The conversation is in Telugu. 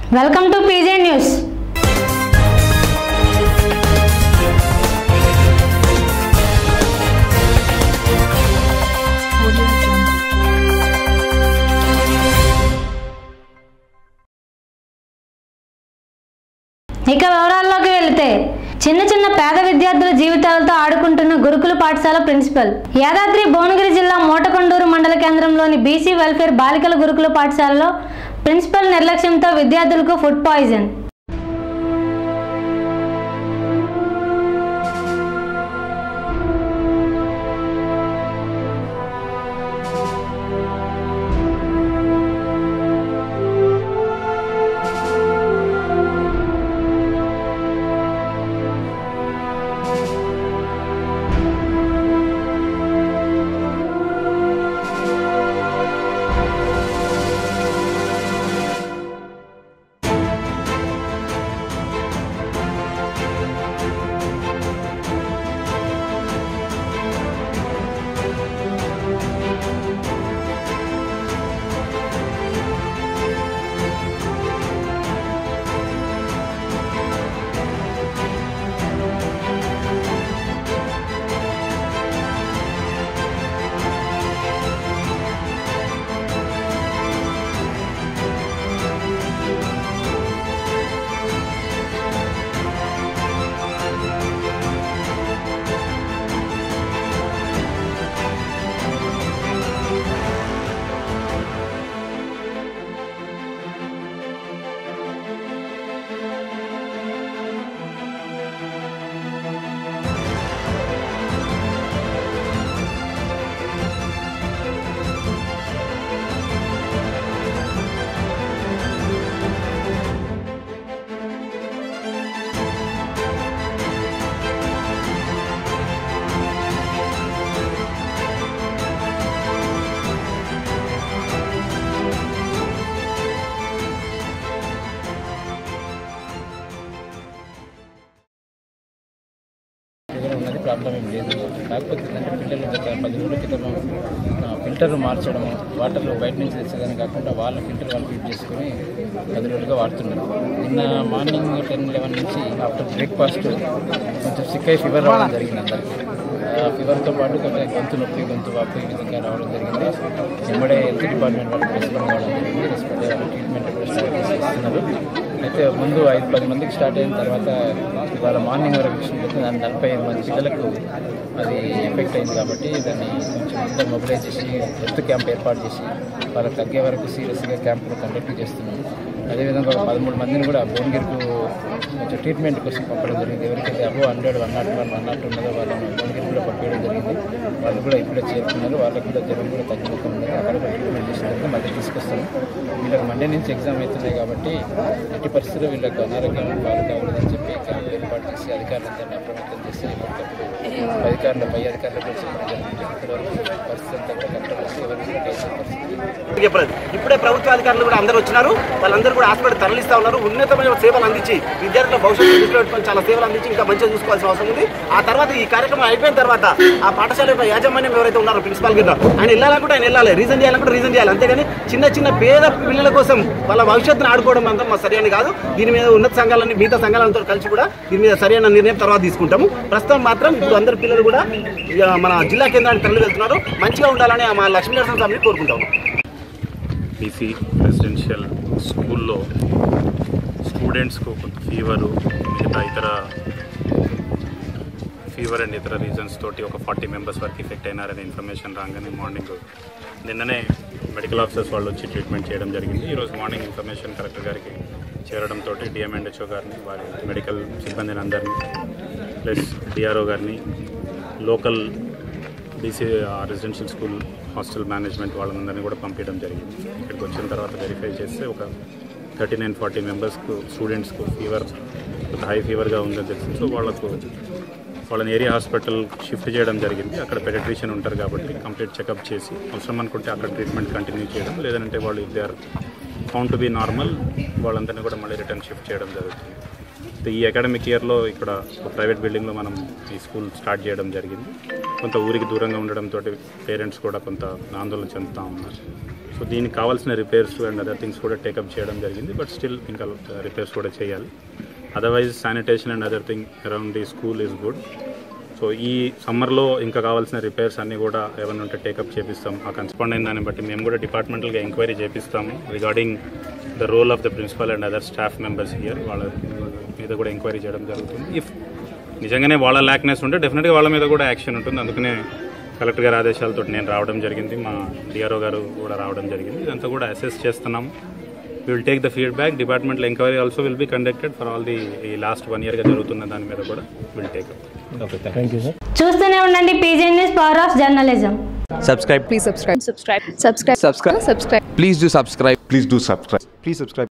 వెల్కమ్ టు పీజే న్యూస్ ఇక వివరాల్లోకి వెళితే చిన్న చిన్న పేద విద్యార్థుల జీవితాలతో ఆడుకుంటున్న గురుకుల పాఠశాల ప్రిన్సిపల్ యాదాద్రి భువనగిరి జిల్లా మోటకొండూరు మండల కేంద్రంలోని బీసీ వెల్ఫేర్ బాలికల గురుకుల పాఠశాలలో ప్రిన్సిపల్ నిర్లక్ష్యంతో విద్యార్థులకు ఫుడ్ పాయిజన్ దగ్గర ఉన్నది ప్రాబ్లం ఏం లేదు కాకపోతే ఏంటంటే పిల్లలు గత పది రోజుల క్రితం ఫిల్టర్ మార్చడం వాటర్లో బయట నుంచి తెచ్చేదని కాకుండా వాళ్ళ ఫిల్టర్ వాళ్ళు ఫిట్ చేసుకుని పది రోజులుగా వాడుతున్నారు నిన్న మార్నింగ్ టెన్ లెవెన్ నుంచి ఆఫ్టర్ బ్రేక్ఫాస్ట్ కొంచెం సిక్ అయి ఫీవర్ రావడం జరిగింది అందరికీ ఆ ఫీవర్తో పాటు కొంచెం గొంతు నొప్పి గొంతు వాపు ఈ విధంగా రావడం జరిగింది వెంబడే హెల్త్ డిపార్ట్మెంట్ వాళ్ళు రెస్పాండ్ అవ్వడం జరిగింది రెస్పాండ్ అయ్యి వాళ్ళు ట్రీట్మెంట్ కూడా స్టార్ట్ చేసి ఇస్తున్నారు అయితే ముందు ఐదు పది మందికి స్టార్ట్ అయిన తర్వాత ఇవాళ మార్నింగ్ వరకు చూసినట్లయితే దాని నలభై ఐదు మంది పిల్లలకు అది ఎఫెక్ట్ అయింది కాబట్టి దాన్ని కొంచెం అందరూ మొబిలైజ్ చేసి హెల్త్ క్యాంప్ ఏర్పాటు చేసి వాళ్ళకి తగ్గే వరకు సీరియస్గా క్యాంపులు కండక్ట్ చేస్తున్నాం అదేవిధంగా ఒక పదమూడు మందిని కూడా భువనగిరికి కొంచెం ట్రీట్మెంట్ కోసం పంపడం జరిగింది ఎవరికైతే above hundred one not one one not ఉన్నదో వాళ్ళని భువనగిరి కూడా పంపించడం జరిగింది వాళ్ళు కూడా ఇప్పుడే చేరుతున్నారు వాళ్ళకి కూడా జ్వరం కూడా తగ్గిపోతుంది ఉన్నది అక్కడ కూడా ట్రీట్మెంట్ చేసిన తర్వాత మళ్ళీ తీసుకొస్తాం వీళ్ళకి మండే నుంచి ఎగ్జామ్ అవుతున్నాయి కాబట్టి ఎట్టి పరిస్థితుల్లో వీళ్ళకి అనారోగ్యం పాలు కావలేదని చెప్పి క్యాంప్ ఏర్పాటు చేసి అధికారులందరినీ అప్రమత్తం చేసి ఎప్పటికప్పుడు అధికారులు పై అధికారులు కూడా చెప్పడం జరిగింది ఇప్పటివరకు పరిస్థితి అంతా కూడా కంట్రోల్ చేసి ఎవరికి కూడా కేసు పరిస్థితి లేదు. చెప్పలేదు ఇప్పుడే ప్రభుత్వ అధికారులు కూడా అందరూ వచ్చినారు వాళ్ళందరూ కూడా హాస్పిటల్ తరలిస్తా ఉన్నారు ఉన్నతమైన సేవలు అందించి విద్యార్థుల భవిష్యత్తు దృష్టిలో పెట్టుకొని చాలా సేవలు అందించి ఇంకా మంచిగా చూసుకోవాల్సిన అవసరం ఉంది ఆ తర్వాత ఈ కార్యక్రమం అయిపోయిన తర్వాత ఆ పాఠశాల యొక్క యాజమాన్యం ఎవరైతే ఉన్నారో ప్రిన్సిపాల్ కింద ఆయన వెళ్ళాలనుకుంటే ఆయన వెళ్ళాలి రీజన్ చేయాలనుకుంటే రీజన్ చేయాలి అంతేగాని చిన్న చిన్న పేద పిల్లల కోసం వాళ్ళ భవిష్యత్తును ఆడుకోవడం అంతా మా సరైన కాదు దీని మీద ఉన్నత సంఘాలన్నీ మిగతా సంఘాలతో కలిసి కూడా దీని మీద సరైన నిర్ణయం తర్వాత తీసుకుంటాము ప్రస్తుతం మాత్రం ఇప్పుడు అందరు పిల్లలు కూడా ఇక మన జిల్లా కేంద్రానికి తరలి వెళ్తున్నారు మంచిగా ఉండాలని మా లక్ష్మీ నరసింహ స్వామిని కోరుకుంటాము బీసీ రెసిడెన్షియల్ స్కూల్లో స్టూడెంట్స్కు కొంత ఫీవరు మిగతా ఇతర ఫీవర్ అండ్ ఇతర రీజన్స్ తోటి ఒక ఫార్టీ మెంబర్స్ వరకు ఎఫెక్ట్ అయినారనే ఇన్ఫర్మేషన్ రాగానే మార్నింగ్ నిన్ననే మెడికల్ ఆఫీసర్స్ వాళ్ళు వచ్చి ట్రీట్మెంట్ చేయడం జరిగింది ఈరోజు మార్నింగ్ ఇన్ఫర్మేషన్ కలెక్టర్ గారికి చేరడంతో డిఎంఎండ్హెచ్ఓ గారిని వారి మెడికల్ సిబ్బందిని అందరినీ ప్లస్ డిఆర్ఓ గారిని local BC residential school hostel management వాళ్ళందరినీ కూడా పంపించడం జరిగింది ఇక్కడికి వచ్చిన తర్వాత వెరిఫై చేస్తే ఒక థర్టీ నైన్ ఫార్టీ మెంబర్స్కు స్టూడెంట్స్కు ఫీవర్ ఒక హై ఫీవర్గా ఉందని తెలిసింది సో వాళ్ళకు వాళ్ళని ఏరియా హాస్పిటల్ షిఫ్ట్ చేయడం జరిగింది అక్కడ పెడిట్రిషియన్ ఉంటారు కాబట్టి కంప్లీట్ చెకప్ చేసి అవసరం అనుకుంటే అక్కడ ట్రీట్మెంట్ కంటిన్యూ చేయడం లేదంటే వాళ్ళు if they are found to be normal వాళ్ళందరినీ కూడా మళ్ళీ రిటర్న్ షిఫ్ట్ చేయడం జరుగుతుంది అయితే ఈ అకాడమిక్ ఇయర్లో ఇక్కడ ఒక ప్రైవేట్ బిల్డింగ్లో మనం ఈ స్కూల్ స్టార్ట్ చేయడం జరిగింది కొంత ఊరికి దూరంగా ఉండడంతో పేరెంట్స్ కూడా కొంత ఆందోళన చెందుతూ ఉన్నారు సో సో దీనికి కావాల్సిన రిపేర్స్ అండ్ అదర్ థింగ్స్ కూడా టేకప్ చేయడం జరిగింది బట్ స్టిల్ ఇంకా రిపేర్స్ కూడా చేయాలి otherwise sanitation and other thing around the school is good so ఈ సమ్మర్లో ఇంకా కావాల్సిన రిపేర్స్ అన్నీ కూడా ఏమైనా ఉంటే టేకప్ చేపిస్తాం ఆ కన్స్పాండ్ అయిన దాన్ని బట్టి మేము కూడా డిపార్ట్మెంటల్గా ఎంక్వైరీ చేపిస్తాము regarding the role of the principal and other staff members here వాళ్ళ మీద కూడా ఎంక్వైరీ చేయడం జరుగుతుంది ఇఫ్ నిజంగానే వాళ్ళ ల్యాక్నెస్ ఉంటే డెఫినెట్గా వాళ్ళ మీద కూడా యాక్షన్ ఉంటుంది అందుకనే కలెక్టర్ గారి ఆదేశాలతో నేను రావడం జరిగింది మా డిఆర్ఓ గారు కూడా రావడం జరిగింది ఇదంతా కూడా అసెస్ చేస్తున్నాము విల్ టేక్ ద ఫీడ్బ్యాక్ డిపార్ట్మెంట్లో enquiry also will be conducted for all the ఈ లాస్ట్ వన్ ఇయర్గా జరుగుతున్న దాని మీద కూడా విల్ టేక్ చూస్తూనే ఉండండి PG news power of journalism subscribe Please subscribe. Subscribe. Subscribe. subscribe Subscribe. please do subscribe Please do subscribe. Please subscribe.